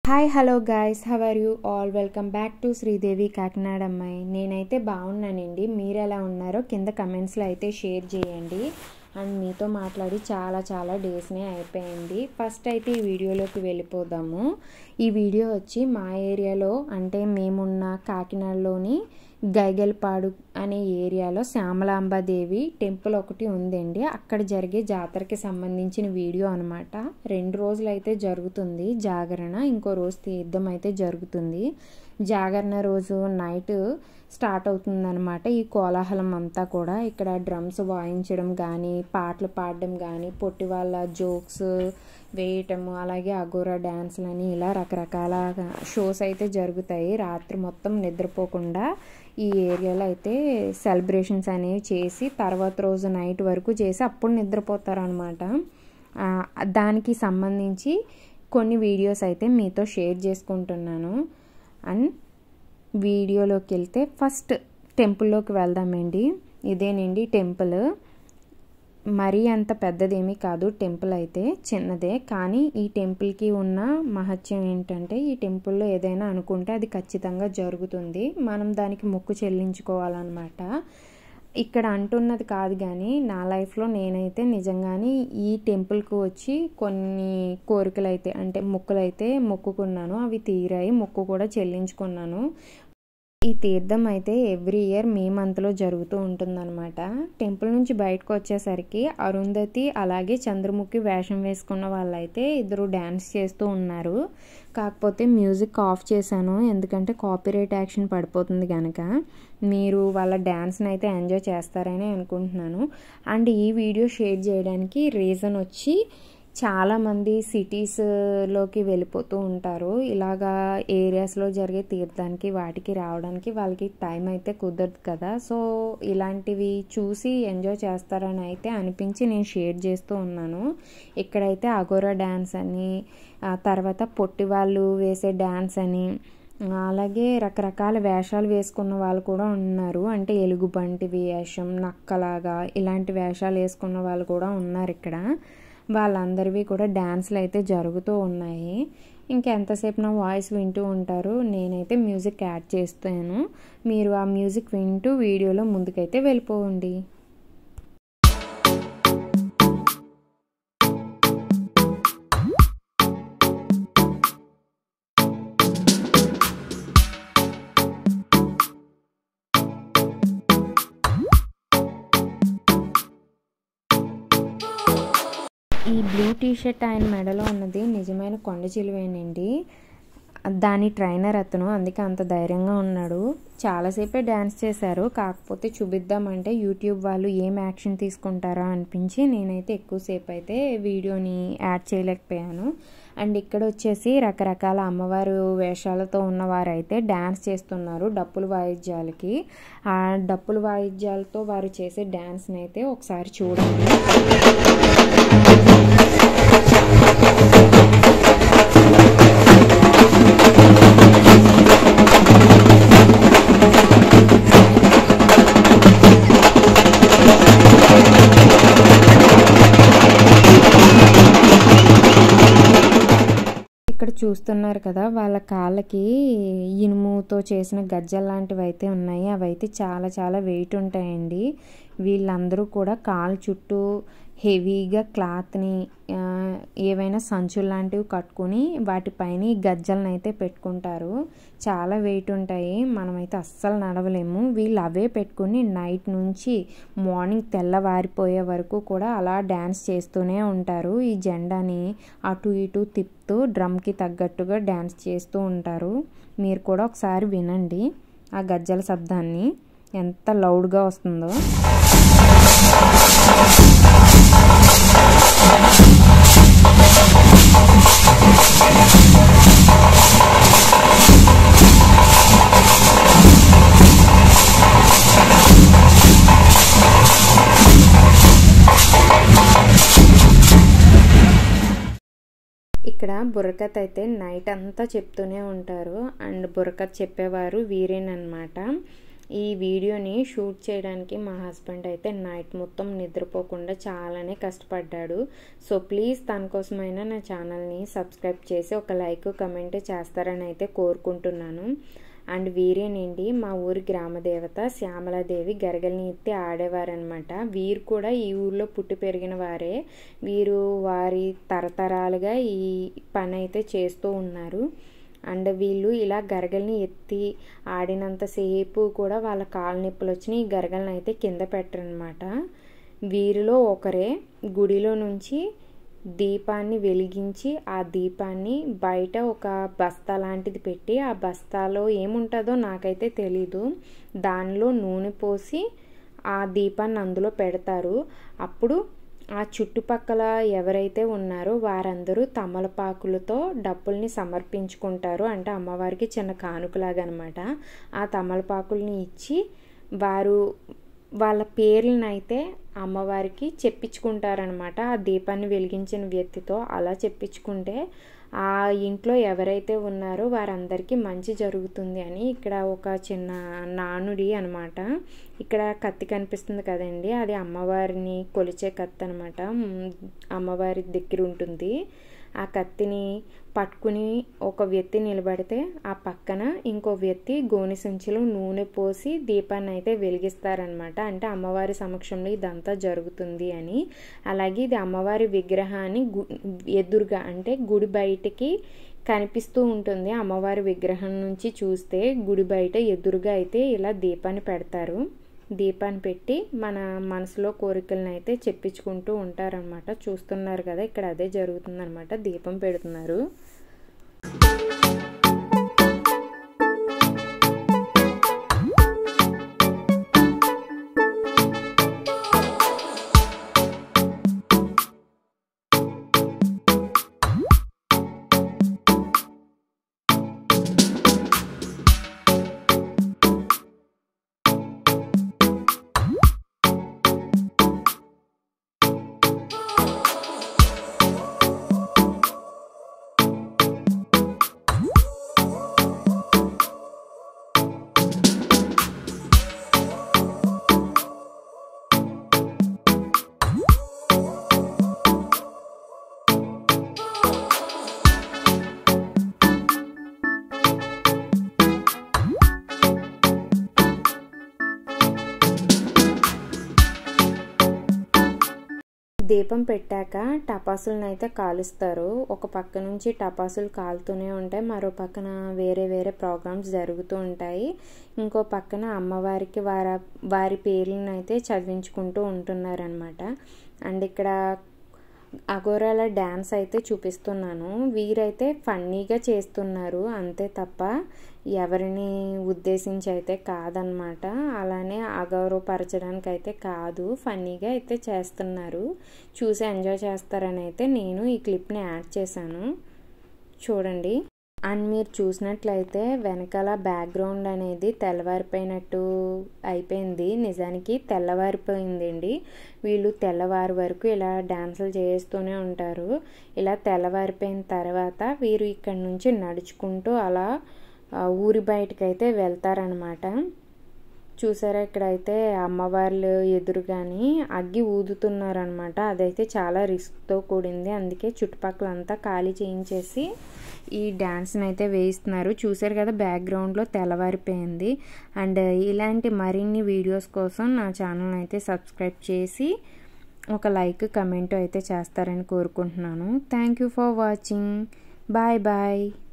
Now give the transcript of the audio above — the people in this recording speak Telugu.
hi hello guys how are you all welcome back to Sridevi Kakinada అమ్మాయి నేనైతే బాగున్నానండి మీరు ఎలా ఉన్నారో కింద కమెంట్స్లో అయితే షేర్ చేయండి అండ్ మీతో మాట్లాడి చాలా చాలా డేస్నే అయిపోయింది ఫస్ట్ అయితే ఈ వీడియోలోకి వెళ్ళిపోదాము ఈ వీడియో వచ్చి మా ఏరియాలో అంటే మేమున్న కాకినాడలోని గైగల్పాడు అనే ఏరియాలో శ్యామలాంబాదేవి టెంపుల్ ఒకటి ఉందండి అక్కడ జరిగే జాతరకి సంబంధించిన వీడియో అనమాట రెండు రోజులు అయితే జరుగుతుంది జాగరణ ఇంకో రోజు తీర్థం అయితే జరుగుతుంది జాగరణ రోజు నైట్ స్టార్ట్ అవుతుందన్నమాట ఈ కోలాహలం అంతా కూడా ఇక్కడ డ్రమ్స్ వాయించడం కానీ పాటలు పాడడం కానీ పొట్టి వాళ్ళ జోక్స్ వేయటము అలాగే అగోరా డ్యాన్స్లని ఇలా రకరకాల షోస్ అయితే జరుగుతాయి రాత్రి మొత్తం నిద్రపోకుండా ఈ ఏరియాలో అయితే సెలబ్రేషన్స్ అనేవి చేసి తర్వాత రోజు నైట్ వరకు చేసి అప్పుడు నిద్రపోతారనమాట దానికి సంబంధించి కొన్ని వీడియోస్ అయితే మీతో షేర్ చేసుకుంటున్నాను అండ్ వీడియోలోకి వెళ్తే ఫస్ట్ టెంపుల్లోకి వెళ్దామండి ఇదేనండి టెంపుల్ మరీ అంత పెద్దదేమీ కాదు టెంపుల్ అయితే చిన్నదే కానీ ఈ టెంపుల్కి ఉన్న మహత్యం ఏంటంటే ఈ టెంపుల్లో ఏదైనా అనుకుంటే అది ఖచ్చితంగా జరుగుతుంది మనం దానికి మొక్కు చెల్లించుకోవాలన్నమాట ఇక్కడ అంటున్నది కాదు కానీ నా లైఫ్లో నేనైతే నిజంగానే ఈ టెంపుల్కి వచ్చి కొన్ని కోరికలు అయితే అంటే మొక్కులు అయితే మొక్కుకున్నాను అవి తీరాయి మొక్కు కూడా చెల్లించుకున్నాను ఈ తీర్థం అయితే ఎవ్రీ ఇయర్ మే మంత్లో జరుగుతూ ఉంటుందన్నమాట టెంపుల్ నుంచి బయటకు వచ్చేసరికి అరుంధతి అలాగే చంద్రముఖి వేషం వేసుకున్న వాళ్ళైతే ఇద్దరు డ్యాన్స్ చేస్తూ ఉన్నారు కాకపోతే మ్యూజిక్ ఆఫ్ చేశాను ఎందుకంటే కాపీరైట్ యాక్షన్ పడిపోతుంది కనుక మీరు వాళ్ళ డ్యాన్స్ని అయితే ఎంజాయ్ చేస్తారని అనుకుంటున్నాను అండ్ ఈ వీడియో షేర్ చేయడానికి రీజన్ వచ్చి చాలామంది సిటీస్లోకి వెళ్ళిపోతూ ఉంటారు ఇలాగా ఏరియాస్లో జరిగే తీర్థానికి వాటికి రావడానికి వాళ్ళకి టైం అయితే కుదరదు కదా సో ఇలాంటివి చూసి ఎంజాయ్ చేస్తారని అయితే అనిపించి నేను షేర్ చేస్తూ ఉన్నాను ఇక్కడైతే అగోరా డ్యాన్స్ అని తర్వాత పొట్టి వాళ్ళు వేసే డ్యాన్స్ అని అలాగే రకరకాల వేషాలు వేసుకున్న వాళ్ళు కూడా ఉన్నారు అంటే ఎలుగుబంటి వేషం నక్కలాగా ఇలాంటి వేషాలు వేసుకున్న వాళ్ళు కూడా ఉన్నారు ఇక్కడ వాళ్ళందరివి కూడా డ్యాన్స్లు అయితే జరుగుతూ ఉన్నాయి ఇంకెంతసేపు నా వాయిస్ వింటూ ఉంటారు నేనైతే మ్యూజిక్ యాడ్ చేస్తాను మీరు ఆ మ్యూజిక్ వింటూ వీడియోలో ముందుకైతే వెళ్ళిపోండి ఈ బ్లూ టీ షర్ట్ ఆయన మెడలో ఉన్నది నిజమైన కొండ చిలువేనండి దాని ట్రైనర్ అతను అందుకే అంత ధైర్యంగా ఉన్నాడు చాలాసేపే డ్యాన్స్ చేశారు కాకపోతే చూపిద్దామంటే యూట్యూబ్ వాళ్ళు ఏం యాక్షన్ తీసుకుంటారా అనిపించి నేనైతే ఎక్కువసేపు అయితే వీడియోని యాడ్ చేయలేకపోయాను అండ్ ఇక్కడ వచ్చేసి రకరకాల అమ్మవారు వేషాలతో ఉన్నవారైతే డ్యాన్స్ చేస్తున్నారు డప్పుల వాయిద్యాలకి ఆ డప్పుల వాయిద్యాలతో వారు చేసే డ్యాన్స్ని అయితే ఒకసారి చూడండి ఇక్కడ చూస్తున్నారు కదా వాళ్ళ కాళ్ళకి ఇనుముతో చేసిన గజ్జలు లాంటివి అయితే ఉన్నాయి అవి అయితే చాలా చాలా వెయిట్ ఉంటాయండి వీళ్ళందరూ కూడా కాలు చుట్టూ హెవీగా క్లాత్ని ఏవైనా సంచులు లాంటివి కట్టుకుని వాటిపైన ఈ గజ్జలను అయితే పెట్టుకుంటారు చాలా వెయిట్ ఉంటాయి మనమైతే అస్సలు నడవలేము వీళ్ళు అవే పెట్టుకుని నైట్ నుంచి మార్నింగ్ తెల్లవారిపోయే వరకు కూడా అలా డ్యాన్స్ చేస్తూనే ఉంటారు ఈ జెండాని అటు ఇటు తిప్పుతూ డ్రమ్కి తగ్గట్టుగా డ్యాన్స్ చేస్తూ ఉంటారు మీరు కూడా ఒకసారి వినండి ఆ గజ్జల శబ్దాన్ని ఎంత లౌడ్గా వస్తుందో ఇక్కడ బుర్రకథ అయితే నైట్ అంతా చెప్తూనే ఉంటారు అండ్ బుర్రకథ చెప్పేవారు వీరేనమాట ఈ వీడియోని షూట్ చేయడానికి మా హస్బెండ్ అయితే నైట్ మొత్తం నిద్రపోకుండా చాలానే కష్టపడ్డాడు సో ప్లీజ్ తన కోసమైనా నా ఛానల్ని సబ్స్క్రైబ్ చేసి ఒక లైక్ కమెంట్ చేస్తారని అయితే కోరుకుంటున్నాను అండ్ వీరేనండి మా ఊరి గ్రామదేవత శ్యామలాదేవి గరగల్ని ఎత్తి ఆడేవారనమాట వీరు కూడా ఈ ఊర్లో పుట్టి పెరిగిన వారే వీరు వారి తరతరాలుగా ఈ పని అయితే చేస్తూ ఉన్నారు అండ్ వీళ్ళు ఇలా గరగల్ని ఎత్తి ఆడినంతసేపు కూడా వాళ్ళ కాళ్ళ నొప్పులు వచ్చినాయి ఈ గరగల్ని అయితే కింద పెట్టరనమాట వీరిలో ఒకరే గుడిలో నుంచి దీపాన్ని వెలిగించి ఆ దీపాన్ని బయట ఒక బస్తా లాంటిది పెట్టి ఆ బస్తాలో ఏముంటుందో నాకైతే తెలీదు దానిలో నూనె పోసి ఆ దీపాన్ని అందులో పెడతారు అప్పుడు ఆ చుట్టుపక్కల ఎవరైతే ఉన్నారో వారందరూ తమలపాకులతో డప్పుల్ని సమర్పించుకుంటారు అంటే అమ్మవారికి చిన్న కానుకలాగా అనమాట ఆ తమలపాకుల్ని ఇచ్చి వారు వాళ్ళ పేర్లను అయితే అమ్మవారికి చెప్పించుకుంటారనమాట ఆ దీపాన్ని వెలిగించిన వ్యక్తితో అలా చెప్పించుకుంటే ఆ ఇంట్లో ఎవరైతే ఉన్నారో వారందరికీ మంచి జరుగుతుంది అని ఇక్కడ ఒక చిన్న నానుడి అనమాట ఇక్కడ కత్తి కనిపిస్తుంది కదండి అది అమ్మవారిని కొలిచే కత్తి అనమాట అమ్మవారి దగ్గర ఉంటుంది ఆ కత్తిని పట్టుకుని ఒక వ్యక్తి నిలబడితే ఆ పక్కన ఇంకో వ్యక్తి గోని సంచిలో నూనె పోసి దీపాన్ని అయితే వెలిగిస్తారనమాట అంటే అమ్మవారి సమక్షంలో ఇదంతా జరుగుతుంది అని అలాగే ఇది అమ్మవారి విగ్రహాన్ని గు ఎదురుగా అంటే గుడి బయటికి కనిపిస్తూ ఉంటుంది అమ్మవారి విగ్రహం నుంచి చూస్తే గుడి బయట ఎదురుగా అయితే ఇలా దీపాన్ని పెడతారు దీపాన్ని పెట్టి మన మనసులో కోరికలను అయితే చెప్పించుకుంటూ ఉంటారనమాట చూస్తున్నారు కదా ఇక్కడ అదే జరుగుతుందనమాట దీపం పెడుతున్నారు దీపం పెట్టాక టపాసులను అయితే కాలుస్తారు ఒక పక్క నుంచి టపాసులు కాలుతూనే ఉంటాయి మరో పక్కన వేరే వేరే ప్రోగ్రామ్స్ జరుగుతూ ఉంటాయి ఇంకో పక్కన అమ్మవారికి వారి వారి పేర్లను అయితే చదివించుకుంటూ ఉంటున్నారనమాట అండ్ ఇక్కడ అఘోరాల డ్యాన్స్ అయితే చూపిస్తున్నాను వీరైతే ఫన్నీగా చేస్తున్నారు అంతే తప్ప ఎవరిని ఉద్దేశించి అయితే కాదనమాట అలానే అగౌరవపరచడానికి అయితే కాదు ఫన్నీగా అయితే చేస్తున్నారు చూసి ఎంజాయ్ చేస్తారని అయితే నేను ఈ క్లిప్ని యాడ్ చేశాను చూడండి అండ్ మీరు చూసినట్లయితే వెనకాల బ్యాక్గ్రౌండ్ అనేది తెల్లవారిపోయినట్టు అయిపోయింది నిజానికి తెల్లవారిపోయిందండి వీళ్ళు తెల్లవారి వరకు ఇలా డ్యాన్సులు చేస్తూనే ఉంటారు ఇలా తెల్లవారిపోయిన తర్వాత వీరు ఇక్కడ నుంచి నడుచుకుంటూ అలా ఊరి బయటకైతే వెళ్తారనమాట చూసారా ఇక్కడైతే అమ్మవార్లు ఎదురుగాని అగ్గి ఊదుతున్నారనమాట అదైతే చాలా రిస్క్తో కూడింది అందుకే చుట్టుపక్కలంతా ఖాళీ చేయించేసి ఈ డ్యాన్స్ని అయితే వేయిస్తున్నారు చూసారు కదా బ్యాక్గ్రౌండ్లో తెల్లవారిపోయింది అండ్ ఇలాంటి మరిన్ని వీడియోస్ కోసం నా ఛానల్ అయితే సబ్స్క్రైబ్ చేసి ఒక లైక్ కమెంట్ అయితే చేస్తారని కోరుకుంటున్నాను thank you for watching bye bye